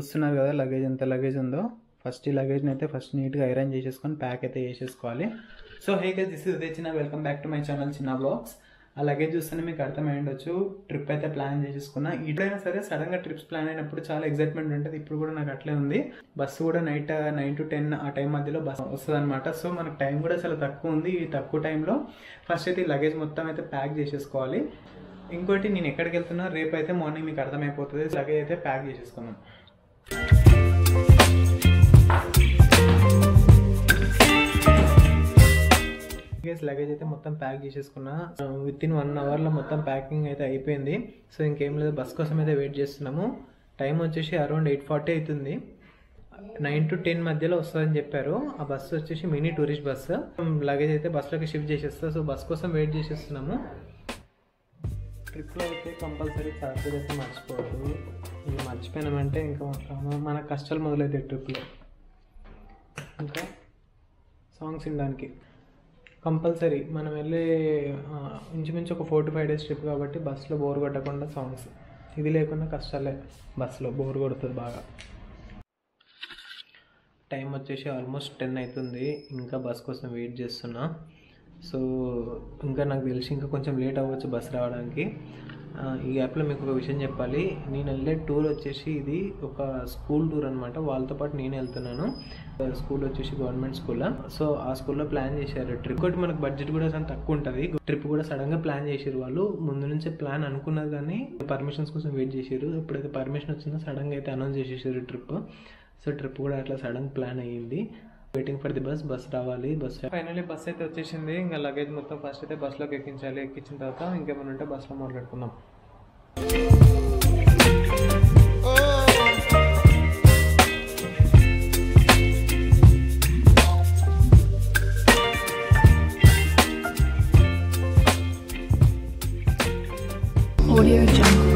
చూస్తున్నారు కదా లగేజ్ ఎంత లగేజ్ ఉందో ఫస్ట్ ఈ లగేజ్ని అయితే ఫస్ట్ నీట్గా ఐరన్ చేసేసుకొని ప్యాక్ అయితే చేసేసుకోవాలి so hey guys this is Uday చిన్న welcome back to my channel చిన్న బ్లాగ్స్ ఆ లగేజ్ చూస్తేనే మీకు అర్థమై ఉండొచ్చు ట్రిప్ అయితే ప్లాన్ చేసేసుకున్నా ఇప్పుడైనా సరే సడన్గా ట్రిప్స్ ప్లాన్ అయినప్పుడు చాలా ఎగ్జైట్మెంట్ ఉంటుంది ఇప్పుడు కూడా నాకు అట్లే ఉంది బస్సు కూడా నైట్ నైన్ టు టెన్ ఆ టైం మధ్యలో బస్ వస్తుంది అనమాట సో మనకు టైం కూడా చాలా తక్కువ ఉంది ఈ తక్కువ టైంలో ఫస్ట్ అయితే ఈ లగేజ్ మొత్తం అయితే ప్యాక్ చేసేసుకోవాలి ఇంకోటి నేను ఎక్కడికి వెళ్తున్నా రేపు అయితే మార్నింగ్ మీకు అర్థమైపోతుంది లగేజ్ అయితే ప్యాక్ చేసేసుకున్నాం లగేజ్ లగేజ్ అయితే మొత్తం ప్యాక్ చేసేసుకున్నా విత్ ఇన్ వన్ అవర్లో మొత్తం ప్యాకింగ్ అయితే అయిపోయింది సో ఇంకేం లేదు బస్ కోసం అయితే వెయిట్ చేస్తున్నాము టైం వచ్చేసి అరౌండ్ ఎయిట్ ఫార్టీ అవుతుంది నైన్ టు టెన్ మధ్యలో వస్తుందని చెప్పారు ఆ బస్సు వచ్చేసి మినీ టూరిస్ట్ బస్సు లగేజ్ అయితే బస్సులోకి షిఫ్ట్ చేసేస్తా సో బస్ కోసం వెయిట్ చేసేస్తున్నాము ట్రిప్లో అయితే కంపల్సరీ చార్జర్ అయితే మర్చిపోవద్దు ఇది మర్చిపోయినామంటే ఇంకా మన కష్టాలు మొదలవుతాయి ట్రిప్లో ఇంకా సాంగ్స్ వినడానికి కంపల్సరీ మనం వెళ్ళే ఆ, ఇంచుమించు ఒక four to five days trip కాబట్టి బస్సులో బోర్ కొట్టకుండా సాంగ్స్ ఇది లేకుండా కష్టాలే బస్సులో బోర్ కొడుతుంది బాగా టైం వచ్చేసి ఆల్మోస్ట్ టెన్ అవుతుంది ఇంకా బస్ కోసం వెయిట్ చేస్తున్నా సో ఇంకా నాకు తెలిసి ఇంకా కొంచెం లేట్ అవ్వచ్చు బస్ రావడానికి ఆ, ఈ యాప్లో మీకు ఒక విషయం చెప్పాలి నేను వెళ్ళే టూర్ వచ్చేసి ఇది ఒక స్కూల్ టూర్ అనమాట వాళ్ళతో పాటు నేను వెళ్తున్నాను స్కూల్ వచ్చేసి గవర్నమెంట్ స్కూల్ సో ఆ స్కూల్లో ప్లాన్ చేశారు ట్రిప్ ఒకటి మనకు బడ్జెట్ కూడా చాలా తక్కువ ఉంటుంది ట్రిప్ కూడా సడన్గా ప్లాన్ చేసారు వాళ్ళు ముందు నుంచే ప్లాన్ అనుకున్నది కానీ పర్మిషన్స్ కోసం వెయిట్ చేశారు ఎప్పుడైతే పర్మిషన్ వచ్చిందో సడన్గా అయితే అనౌన్స్ చేసేసారు ట్రిప్ సో ట్రిప్ కూడా అట్లా సడన్ ప్లాన్ అయ్యింది waiting for the bus bus రావాలి బస్ ఫైనల్లీ బస్ అయితే వచ్చేసింది ఇంకా లగేజ్ మొత్తం ఫస్ట్ అయితే బస్లోకి ఎక్కించాలి ఎక్కించిన తర్వాత ఇంకేమైనా ఉంటే బస్లో మాట్లాడుకుందాం Audio Jungle.